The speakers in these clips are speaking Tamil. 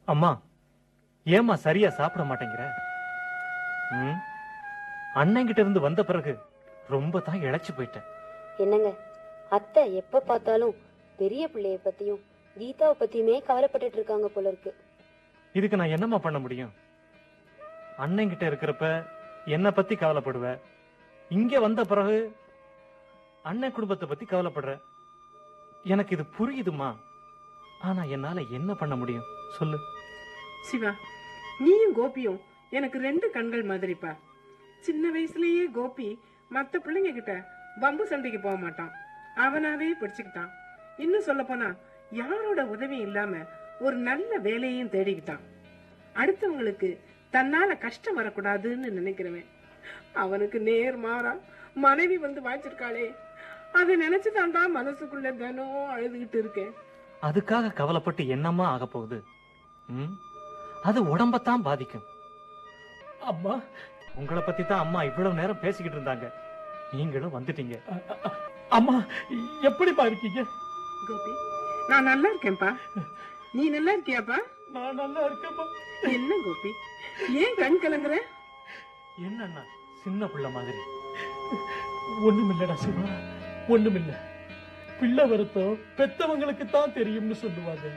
அம்மா ஏம்மா சரியா சாப்பிட மாட்டேங்கிற ம் அண்ணன்கிட்ட இருந்து வந்த பிறகு ரொம்ப தான் இழைச்சு போயிட்டேன் என்னங்க அத்தை எப்ப பார்த்தாலும் பெரிய பிள்ளைய பத்தியும் கீதாவை பத்தியுமே கவலைப்பட்டுட்டு இருக்காங்க போல இருக்கு இதுக்கு நான் என்னம்மா பண்ண முடியும் அண்ணன்கிட்ட இருக்கிறப்ப என்ன பத்தி கவலைப்படுவ இங்க வந்த பிறகு அண்ணன் குடும்பத்தை பத்தி கவலைப்படுற எனக்கு இது புரியுதுமா ஆனா என்னால என்ன பண்ண முடியும் சொல்லு சிவா நீயும் கோபியும் எனக்கு ரெண்டு கண்கள் மாதிரிப்பா சின்ன வயசுலயே கோபி மத்த பிள்ளைங்க கிட்ட பம்பு சண்டைக்கு போக மாட்டான் அவனாவே பிடிச்சுக்கிட்டான் இன்னும் சொல்ல போனா யாரோட உதவியும் இல்லாம ஒரு நல்ல வேலையையும் தேடிக்கிட்டான் அடுத்தவங்களுக்கு தன்னால கஷ்டம் வரக்கூடாதுன்னு நினைக்கிறவன் அவனுக்கு நேர் மாறா மனைவி வந்து வாய்ச்சிருக்காளே அதை நினைச்சுதான்டா மனசுக்குள்ள தினம் அழுதுகிட்டு இருக்கேன் அதுக்காக கவலைப்பட்டு என்னம்மா ஆக போகுது ம்? அது உடம்பத்தான் பாதிக்கும் அம்மா உங்களை பத்தி தான் அம்மா இவ்வளவு நேரம் பேசிக்கிட்டு இருந்தாங்க நீங்களும் வந்துட்டீங்க அ- அ- அம்மா எப்படிப்பா இருக்கீங்க கோபி நான் நல்லா இருக்கேன்ப்பா நீ நல்லா இருக்கியாப்பா நான் நல்லா இருக்கேன்ப்பா என்ன கோபி ஏன் கண் கலங்குற என்னண்ணா சின்ன பிள்ளை மாதிரி ஒண்ணுமில்லடா சிவா ஒண்ணுமில்ல பிள்ளை வருத்தம் பெத்தவங்களுக்கு தான் தெரியும்னு சொல்லுவாங்க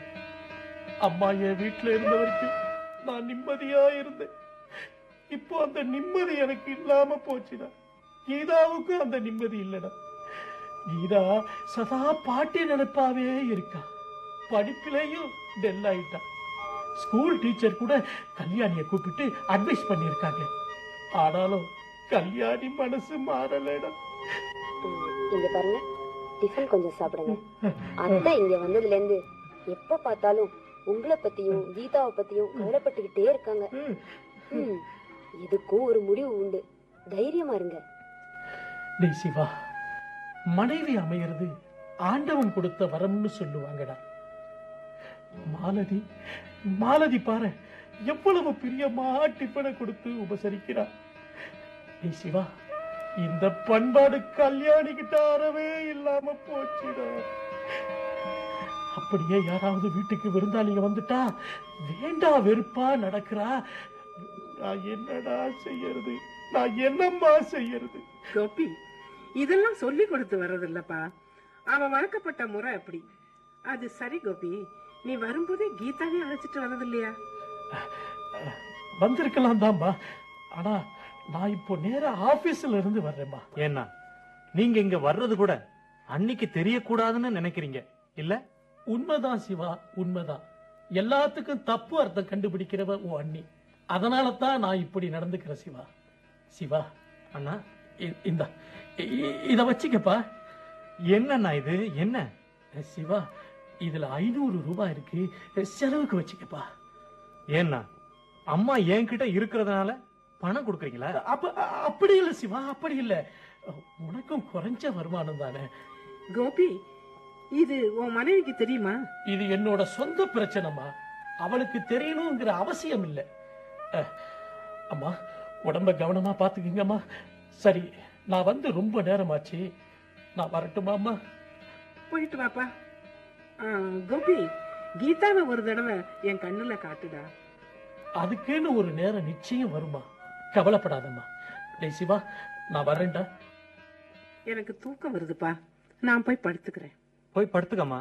அம்மா என் வீட்டுல இருந்த வரைக்கும் நான் நிம்மதியா இருந்தேன் இப்போ அந்த நிம்மதி எனக்கு இல்லாம போச்சுடா கீதாவுக்கும் அந்த நிம்மதி இல்லடா கீதா சதா பாட்டி நினைப்பாவே இருக்கா படிப்பிலையும் டெல் ஆயிட்டா ஸ்கூல் டீச்சர் கூட கல்யாணிய கூப்பிட்டு அட்வைஸ் பண்ணியிருக்காங்க ஆனாலும் கல்யாணி மனசு மாறலடா ம், இங்க பாருங்க டிஃபன் கொஞ்சம் சாப்பிடுங்க அத்தை இங்க வந்ததுல இருந்து எப்ப பார்த்தாலும் உங்களை பத்தியும் கீதாவை பத்தியும் கவலைப்பட்டுக்கிட்டே இருக்காங்க ம், இதுக்கும் ஒரு முடிவு உண்டு தைரியமா இருங்க டேய் சிவா மனைவி அமையிறது ஆண்டவன் கொடுத்த வரம்னு சொல்லுவாங்கடா மாலதி மாலதி பாரு எவ்வளவு பிரியமா டிஃபனை கொடுத்து உபசரிக்கிறா டேய் சிவா இந்த பண்பாடு கல்யாணி கிட்ட அறவே இல்லாம போச்சுடா அப்படியே யாராவது வீட்டுக்கு விருந்தாளிங்க வந்துட்டா வேண்டா வெறுப்பா நடக்கிறா நான் என்னடா செய்யறது நான் என்னம்மா செய்யறது கோபி இதெல்லாம் சொல்லி கொடுத்து வர்றதில்லப்பா அவன் வளர்க்கப்பட்ட முறை அப்படி அது சரி கோபி நீ வரும்போதே கீதாவே அழைச்சிட்டு வர்றது இல்லையா வந்திருக்கலாம் தான்பா ஆனா நான் இப்போ நேரா ஆபீஸ்ல இருந்து வர்றேன்பா ஏன்னா நீங்க இங்க வர்றது கூட அன்னைக்கு தெரியக்கூடாதுன்னு நினைக்கிறீங்க இல்ல உண்மைதான் சிவா உண்மைதான் எல்லாத்துக்கும் தப்பு அர்த்தம் கண்டுபிடிக்கிறவ உன் அண்ணி அதனால தான் நான் இப்படி நடந்துக்கிறேன் சிவா சிவா அண்ணா இ- இந்தா இ- இ- இத வச்சுக்கப்பா என்னண்ணா இது என்ன சிவா இதுல ஐநூறு ரூபாய் இருக்கு செலவுக்கு வச்சுக்கப்பா ஏன்னா அம்மா என்கிட்ட இருக்கிறதுனால பணம் கொடுக்குறீங்களா அப்ப அப்படி இல்ல சிவா அப்படி இல்ல உனக்கும் குறைஞ்ச வருமானம் தானே கோபி இது உன் மனைவிக்கு தெரியுமா இது என்னோட சொந்த பிரச்சனைமா அவளுக்கு தெரியணுங்கிற அவசியம் இல்லை அஹ், அம்மா உடம்ப கவனமா பாத்துக்கங்கம்மா சரி நான் வந்து ரொம்ப நேரமாச்சு நான் வரட்டுமா அம்மா போயிட்டு வாப்பா ஆ, கோபி கீதாவை ஒரு தடவை என் கண்ணுல காட்டுடா அதுக்குன்னு ஒரு நேரம் நிச்சயம் வருமா கவலைப்படாதம்மா டேய் சிவா நான் வரேன்டா எனக்கு தூக்கம் வருதுப்பா நான் போய் படுத்துக்கிறேன் போய் படுத்துக்கம்மா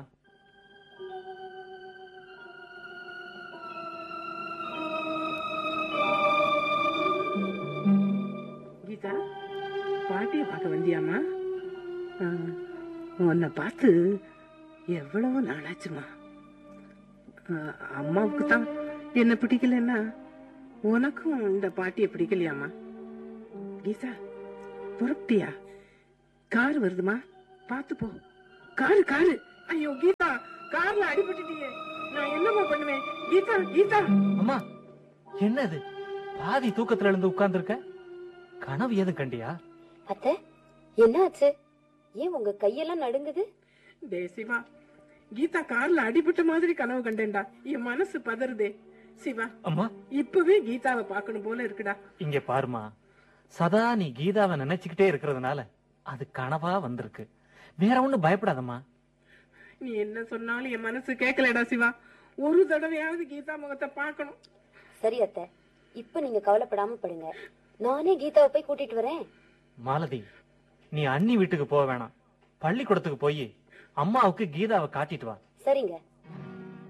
கீதா பாட்டிய பார்க்க வந்தியாமா ஆ, உன்னை பார்த்து எவ்வளவு நாளாச்சுமா ஆ, அம்மாவுக்கு தான் என்ன பிடிக்கலன்னா உனக்கும் இந்த பாட்டிய பிடிக்கலையாமா கீதா புறப்பட்டியா கார் வருதுமா பார்த்து போ காரு காரு ஐயோ கீதா கார்ல அடிபட்டுட்டியே நான் என்னம்மா பண்ணுவேன் கீதா கீதா அம்மா என்னது பாதி தூக்கத்துல இருந்து உட்கார்ந்துருக்க கனவு எதுவும் கண்டியா அத்தை என்ன ஆச்சு ஏன் உங்க கையெல்லாம் நடுங்குது டே சிவா கீதா கார்ல அடிபட்ட மாதிரி கனவு கண்டேன்டா என் மனசு பதறுதே சிவா அம்மா இப்பவே கீதாவை பார்க்கணும் போல இருக்குடா இங்க பாருமா சதா நீ கீதாவை நினைச்சுக்கிட்டே இருக்கிறதுனால அது கனவா வந்திருக்கு வேற ஒண்ணு பயப்படாதம்மா நீ என்ன சொன்னாலும் என் மனசு கேட்கலடா சிவா ஒரு தடவையாவது கீதா முகத்தை பார்க்கணும் சரி அத்தை இப்ப நீங்க கவலைப்படாம படுங்க நானே கீதாவை போய் கூட்டிட்டு வரேன் மாலதி நீ அண்ணி வீட்டுக்கு போக வேணாம் பள்ளிக்கூடத்துக்கு போய் அம்மாவுக்கு கீதாவை காட்டிட்டு வா சரிங்க